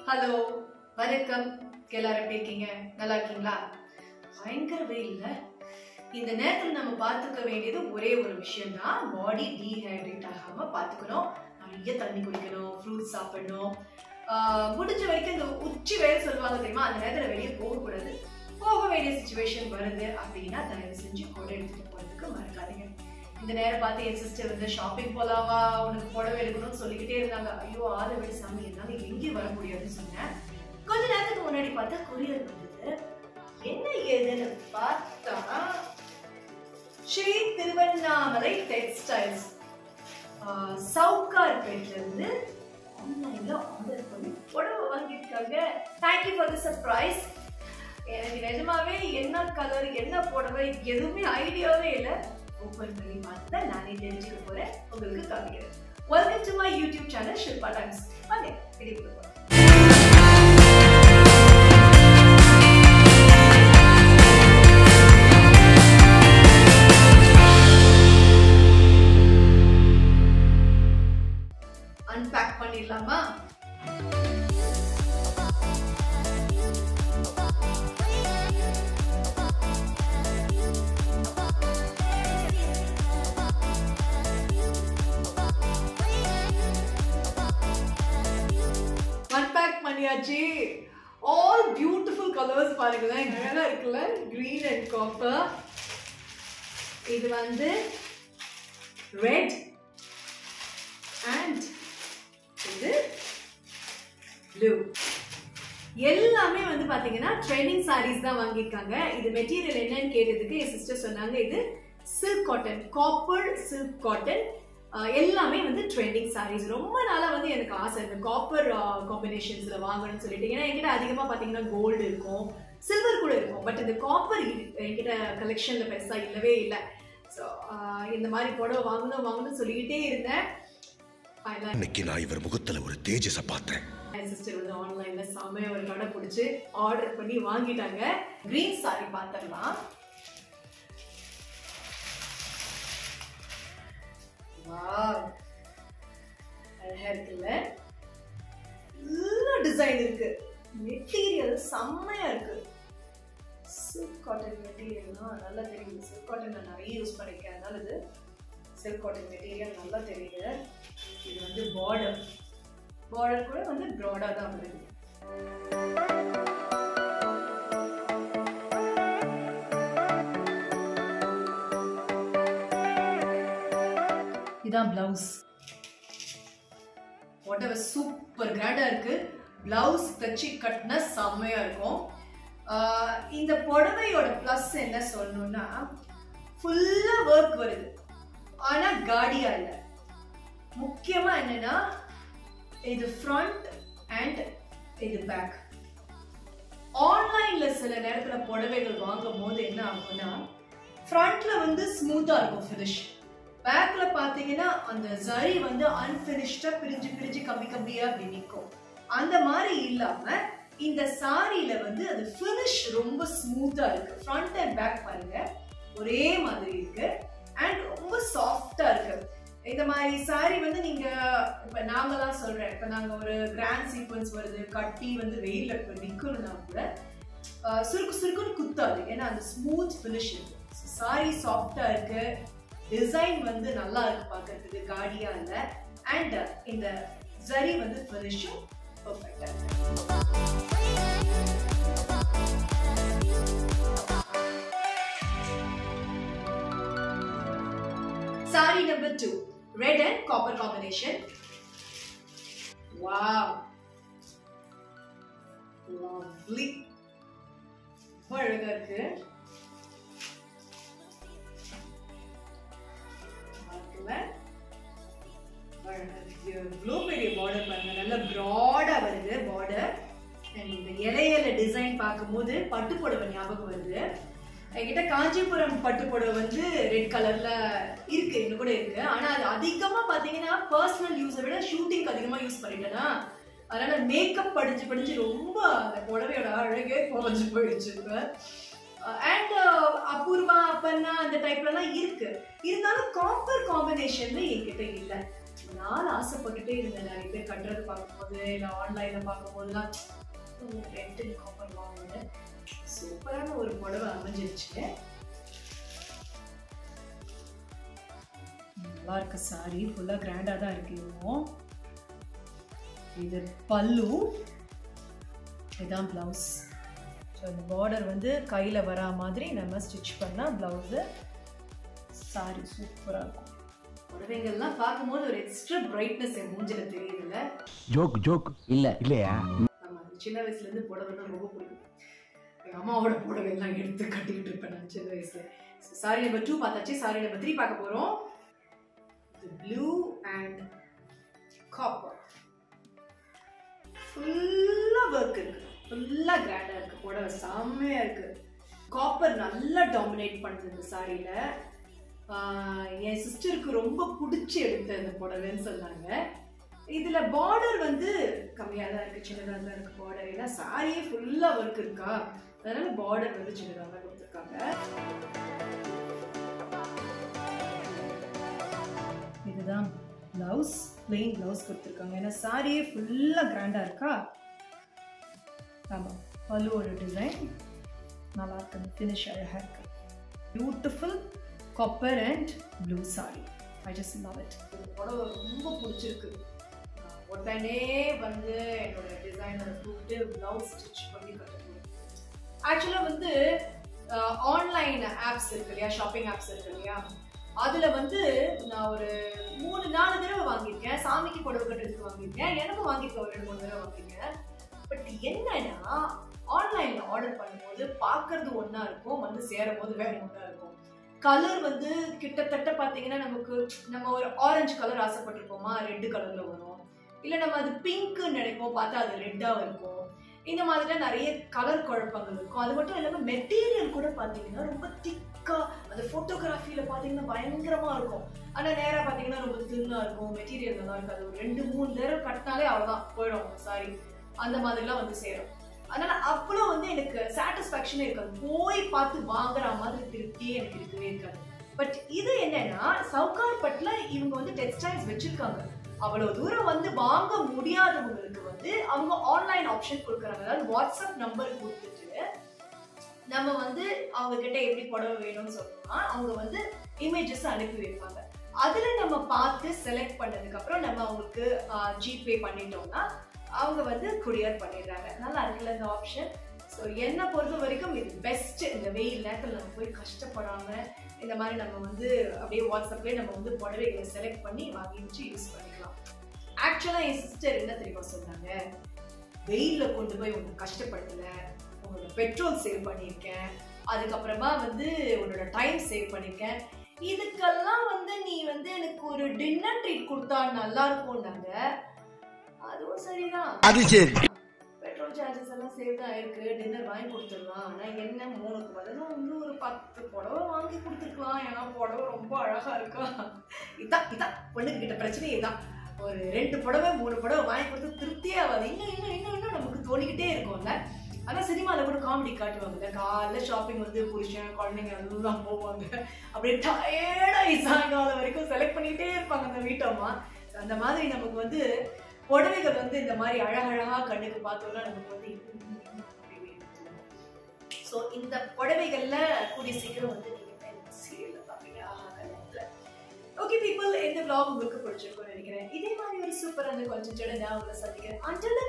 Hello வணக்கம் எல்லாரும் எப்படி இருக்கீங்க நல்லா இருக்கீங்களா பயங்கர வெயில்ல இந்த நேரத்துல நம்ம பார்த்துக்க வேண்டியது ஒரே ஒரு விஷயம் தான் பாடி டீஹைட்ரேட் ஆகாம பார்த்துக்கணும் நிறைய தண்ணி குடிக்கணும் ஃப்ரூட்ஸ் சாப்பிடணும் ஆஹ் முடிஞ்ச வரைக்கும் இந்த உச்சி வேலை சொல்லுவாங்க தெரியுமா அந்த நேரத்துல வெளியே போகக்கூடாது போக வேண்டிய சுச்சுவேஷன் வருது அப்படின்னா தயவு செஞ்சு கொடை எடுத்துட்டு போறதுக்கு மறக்காதீங்க இந்த நேரம் பார்த்து என் சிஸ்டர் வந்து ஷாப்பிங் போலாமா உனக்கு புடவை எடுக்கணும்னு சொல்லிக்கிட்டே இருந்தாங்க ஐயோ ஆளை விட சாமி என்னால எங்கேயும் வர முடியாதுன்னு சொன்னேன் கொஞ்ச நேரத்துக்கு முன்னாடி பார்த்தா கொரியர் வந்தது என்ன ஏதுன்னு பார்த்தா ஸ்ரீ திருவண்ணாமலை டெக்ஸ்டைல்ஸ் சவுகார் பேட்ல இருந்து ஆன்லைன்ல ஆர்டர் பண்ணி புடவை வாங்கியிருக்காங்க தேங்க்யூ ஃபார் தி சர்ப்ரைஸ் எனக்கு நிஜமாவே என்ன கலர் என்ன புடவை எதுவுமே ஐடியாவே இல்லை ஓப்பன் பண்ணி பார்த்து தான் நானே தெரிஞ்சுக்க போறேன் உங்களுக்கு காமிக்கிறேன் welcome to my YouTube channel Shilpa Times வாங்க வீடியோக்குள்ள போறோம் அன்பேக் பண்ணிடலாமா அன்பேக் பண்ணியாச்சு ஆல் பியூட்டிஃபுல் கலர்ஸ் பாருங்களேன் அழகா இருக்குல்ல green அண்ட் காப்பர் இது வந்து ரெட் அண்ட் இது ப்ளூ எல்லாமே வந்து பாத்தீங்கன்னா ட்ரெண்டிங் சாரீஸ் தான் வாங்கியிருக்காங்க இது மெட்டீரியல் என்னன்னு கேட்டதுக்கு என் சிஸ்டர் சொன்னாங்க இது silk cotton copper silk cotton எல்லாமே வந்து ட்ரெண்டிங் சாரீஸ் ரொம்ப நாளா வந்து எனக்கு ஆசை இந்த காப்பர் காம்பினேஷன்ஸ்ல வாங்கணும்னு சொல்லிட்டு ஏன்னா என்கிட்ட அதிகமா பாத்தீங்கன்னா கோல்டு இருக்கும் சில்வர் கூட இருக்கும் பட் இந்த காப்பர் என்கிட்ட கலெக்ஷன்ல பெருசா இல்லவே இல்லை ஸோ இந்த மாதிரி புடவை வாங்கணும் வாங்கணும்னு சொல்லிக்கிட்டே இருந்தேன் Finally, இன்னைக்கு நான் இவர் முகத்துல ஒரு தேஜஸ பார்த்தேன் என் சிஸ்டர் வந்து ஆன்லைன்ல செமையா ஒரு கடை பிடிச்சி ஆர்டர் பண்ணி வாங்கிட்டாங்க கிரீன் சாரி பார்த்துடலாம் வாவ் அழகா இருக்குல்ல நல்ல டிசைன் இருக்கு மெட்டீரியல் செம்மையா இருக்கு சில்க் காட்டன் மெட்டீரியல்னா நல்லா தெரியுது சில்க் காட்டன் நான் நிறைய யூஸ் பண்ணிருக்கேன் அதனால இது சில்க் காட்டன் மெட்டீரியல் நல்லா தெரியுது இது வந்து பார்டர் பார்டர் கூட வந்து ப்ராடாக தான் வருது இதான் பிளவுஸ் உடவை சூப்பர் கிராண்டா இருக்கு பிளவுஸ் தச்சு கட்டினா செம்மையா இருக்கும் ஆஹ் இந்த புடவையோட ப்ளஸ் என்ன சொல்லணும்னா ஃபுல்லா ஒர்க் வருது ஆனா காடியா இல்லை முக்கியமா என்னன்னா இது ஃப்ரண்ட் அண்ட் இது பேக் ஆன்லைன்ல சில நேரத்துல புடவைகள் வாங்கும் போது என்ன ஆகும்னா ஃப்ரண்ட்ல வந்து ஸ்மூத்தா இருக்கும் ஃபினிஷ் பேக்ல பாத்தீங்கன்னா அந்த ஜரி வந்து அன்பினிஷ்டா பிரிஞ்சு பிரிஞ்சு கம்மி கம்மியா அப்படி நிற்கும் அந்த மாதிரி இல்லாம இந்த சாரியில வந்து அது ஃபினிஷ் ரொம்ப ஸ்மூத்தா இருக்கு ஃப்ரண்ட் அண்ட் பேக் பாருங்க ஒரே மாதிரி இருக்கு அண்ட் ரொம்ப சாஃப்டா இருக்கு இந்த மாதிரி சாரி வந்து நீங்க இப்ப நாங்கலாம் சொல்றேன் இப்ப நாங்க ஒரு கிராண்ட் சீக்வன்ஸ் வருது கட்டி வந்து வெயில்ல இப்ப நிக்கணும்னா கூட அஹ், சுருக்கு சுருக்குன்னு குத்தாது ஏன்னா அந்த ஸ்மூத் ஃபினிஷ் இருக்கு சாரி சாஃப்டா இருக்கு டிசைன் வந்து நல்லா இருக்கு பார்க்கிறதுக்கு காடியா இல்ல அண்ட் இந்த ஜரி வந்து ஃபினிஷும் பர்ஃபெக்டா இருக்கு Sari number two, red and copper combination. Wow. Lovely. ரொம்ப அழகா இருக்கு பார்க்கல? அழகா இருக்கு. எவ்வளோ பெரிய பார்டர் பாருங்க நல்ல ப்ராடா வருது பார்டர் அண்ட் இந்த இலையில டிசைன் பார்க்கும்போது பட்டு புடவை ஞாபகம் வருது என்கிட்ட காஞ்சிபுரம் பட்டு புடவை வந்து ரெட் கலர்ல இருக்கு இன்னும் கூட இருக்கு ஆனா அது அதிகமா பாத்தீங்கன்னா பர்சனல் யூஸை விட ஷூட்டிங் அதிகமா யூஸ் பண்ணிட்டேனா அதனால மேக்கப் படிச்சு படிச்சு ரொம்ப அந்த புடவையோட அழகே குறைஞ்சு போயிடுச்சு இப்ப அண்ட் அபூர்வா அப்பன்னா அந்த டைப்லலாம் இருக்கு இருந்தாலும் காப்பர் காம்பினேஷன்ல என்கிட்ட இல்லை நான் ஆசைப்பட்டுட்டே இருந்தேன் நிறைய பேர் கட்டுறது பார்க்கும்போது இல்லை ஆன்லைனில் பார்க்கும்போதுலாம் ரெண்டு காப்பர் வாங்கினேன் சூப்பரான ஒரு புடவை அமைஞ்சிருச்சு நல்லா இருக்கு சாரி ஃபுல்லாக கிராண்டாக தான் இருக்கு இதுவும் இது பல்லு இதுதான் ப்ளவுஸ் ஸோ இந்த பார்டர் வந்து கையில் வரா மாதிரி நம்ம ஸ்டிச் பண்ணால் ப்ளவுஸு சாரி சூப்பராக இருக்கும் புடவைங்கள்லாம் பார்க்கும்போது ஒரு எக்ஸ்ட்ரா பிரைட்னஸ் என் மூஞ்சில தெரியுதுல்ல ஜோக் ஜோக் இல்ல இல்லையா ஆமா சின்ன வயசுல இருந்து புடவைன்னா ரொம்ப பிடிக்கும் எங்க அம்மாவோட புடவை எல்லாம் எடுத்து கட்டிக்கிட்டு இருப்பேன் நான் சின்ன வயசுல சாரி நம்பர் டூ பார்த்தாச்சு சாரி நம்பர் த்ரீ பார்க்க போறோம் ப்ளூ அண்ட் காப்பர் ஃபுல்லா ஒர்க் இருக்கு ஃபுல்லா கிராண்டா இருக்கு புடவை செம்மையா இருக்கு காப்பர் நல்லா டாமினேட் பண்ணுது இந்த சாரியில என் சிஸ்டருக்கு ரொம்ப பிடிச்சி எடுத்த இந்த புடவைன்னு சொன்னாங்க இதுல பார்டர் வந்து கம்மியா தான் இருக்கு சின்னதா தான் இருக்கு பார்டர் ஏன்னா சாரியே ஃபுல்லா ஒர்க் இருக்கா அதனால பார்டர் வந்து சின்னதா தான் கொடுத்துருக்காங்க இதுதான் பிளவுஸ் பிளெயின் பிளவுஸ் கொடுத்துருக்காங்க ஏன்னா சாரியே ஃபுல்லா கிராண்டா இருக்கா ஆமா பல்லு ஒரு டிசைன் நல்லா இருக்கு ஃபினிஷ் அழகா இருக்கு beautiful copper and blue sari I just love it இந்த புடவை ரொம்ப பிடிச்சிருக்கு நான் உடனே வந்து என்னோட டிசைனரை கூப்பிட்டு ப்ளவுஸ் ஸ்டிச் பண்ணி கட்டணும் ஆக்சுவலாக வந்து ஆன்லைன் ஆப்ஸ் இருக்கு இல்லையா ஷாப்பிங் ஆப்ஸ் இருக்கு இல்லையா அதில் வந்து நான் ஒரு மூணு நாலு தடவை வாங்கியிருக்கேன் சாமிக்கு புடவை கட்டுறதுக்கு வாங்கியிருக்கேன் எனக்கும் வாங்கியிருக்கேன் ஒரு ரெண்டு மூணு தடவை வாங்கியிருக்கேன் பட் என்னன்னா ஆன்லைன்ல ஆர்டர் பண்ணும்போது பார்க்கறது ஒன்றா இருக்கும் வந்து சேரும் போது வேற ஒன்றா இருக்கும் கலர் வந்து கிட்டத்தட்ட பார்த்தீங்கன்னா நமக்கு நம்ம ஒரு ஆரஞ்சு கலர் ஆசைப்பட்டிருப்போமா ரெட் கலர்ல வரும் இல்லை நம்ம அது பிங்க்னு நினைப்போம் பார்த்தா அது ரெட்டாக இருக்கும் இந்த மாதிரிலாம் நிறைய கலர் குழப்பங்கள் இருக்கும் அது மட்டும் இல்லாமல் மெட்டீரியல் கூட பார்த்தீங்கன்னா ரொம்ப திக்காக அந்த ஃபோட்டோகிராஃபியில் பார்த்தீங்கன்னா பயங்கரமாக இருக்கும் ஆனால் நேராக பார்த்தீங்கன்னா ரொம்ப தின்னாக இருக்கும் மெட்டீரியல் நல்லா இருக்காது ஒரு ரெண்டு மூணு தடவை கட்டினாலே அவ்வளோதான் போயிடும் சாரி அந்த மாதிரிலாம் வந்து சேரும் அதனால அவ்வளோ வந்து எனக்கு சாட்டிஸ்ஃபேக்ஷனே இருக்காது போய் பார்த்து வாங்குற மாதிரி திருப்தியே எனக்கு இருக்கவே இருக்காது பட் இது என்னன்னா சவுகார்பட்டில் இவங்க வந்து டெக்ஸ்டைல்ஸ் வச்சிருக்காங்க அவ்வளவு தூரம் வந்து வாங்க முடியாதவங்களுக்கு வந்து அவங்க ஆன்லைன் ஆப்ஷன் கொடுக்குறாங்க அதாவது வாட்ஸ்அப் நம்பர் கொடுத்துட்டு நம்ம வந்து அவங்க கிட்ட எப்படி புடவை வேணும்னு சொன்னோம்னா அவங்க வந்து இமேஜஸ் அனுப்பி வைப்பாங்க அதுல நம்ம பார்த்து செலக்ட் பண்ணதுக்கு அப்புறம் நம்ம அவங்களுக்கு ஜிபே பண்ணிட்டோம்னா அவங்க வந்து குரியர் பண்ணிடுறாங்க நல்லா இருக்குல்ல இந்த ஆப்ஷன் ஸோ என்னை பொறுத்த வரைக்கும் இது பெஸ்ட் இந்த வெயில் நேரத்தில் நம்ம போய் கஷ்டப்படாம இந்த மாதிரி நம்ம வந்து அப்படியே வாட்ஸ்அப்லேயே நம்ம வந்து புடவைகளை செலக்ட் பண்ணி வாங்கி வச்சு யூஸ் பண்ணிக்கலாம் ஆக்சுவலாக என் சிஸ்டர் என்ன தெரியுமா சொன்னாங்க வெயிலில் கொண்டு போய் உங்களுக்கு கஷ்டப்படுத்தல உங்களோட பெட்ரோல் சேவ் பண்ணியிருக்கேன் அதுக்கப்புறமா வந்து உன்னோட டைம் சேவ் பண்ணியிருக்கேன் இதுக்கெல்லாம் வந்து நீ வந்து எனக்கு ஒரு டின்னர் ட்ரீட் கொடுத்தா நல்லா இருக்கும்னாங்க அதுவும் சரிதான் அது சரி பெட்ரோல் சார்ஜஸ் எல்லாம் சேவ் தான் இருக்கு டின்னர் வாங்கி கொடுத்துடலாம் ஆனா என்ன மூணுக்கு பதிலா வந்து ஒரு பத்து புடவை வாங்கி கொடுத்துருக்கலாம் ஏன்னா புடவை ரொம்ப அழகா இருக்கா இதான் இதான் பொண்ணுக்கு கிட்ட பிரச்சனை இதான் ஒரு ரெண்டு புடவை மூணு புடவை வாங்கி கொடுத்து திருப்தியே ஆகாது இன்னும் இன்னும் இன்னும் இன்னும் நமக்கு தோணிக்கிட்டே இருக்கும்ல ஆனா சினிமாவில் கூட காமெடி காட்டுவாங்கல்ல காலைல ஷாப்பிங் வந்து புருஷன் குழந்தைங்க எல்லாம் போவாங்க அப்படியே டயர்டாகி சாயங்காலம் வரைக்கும் செலக்ட் பண்ணிட்டே இருப்பாங்க அந்த வீட்டம்மா அந்த மாதிரி நமக்கு வந்து புடவைகள் வந்து இந்த மாதிரி அழகழகா கண்ணுக்கு பார்த்தோம்னா நமக்கு வந்து ஸோ இந்த புடவைகள்ல கூடிய சீக்கிரம் வந்து நீங்க சீரியல்ல பாப்பீங்க ஓகே பீப்புள் இந்த vlog உங்களுக்கு பிடிச்சிருக்கும்னு நினைக்கிறேன் இதே மாதிரி ஒரு சூப்பரான கொஞ்சம் நான் உங்களை சந்திக்கிறேன் until then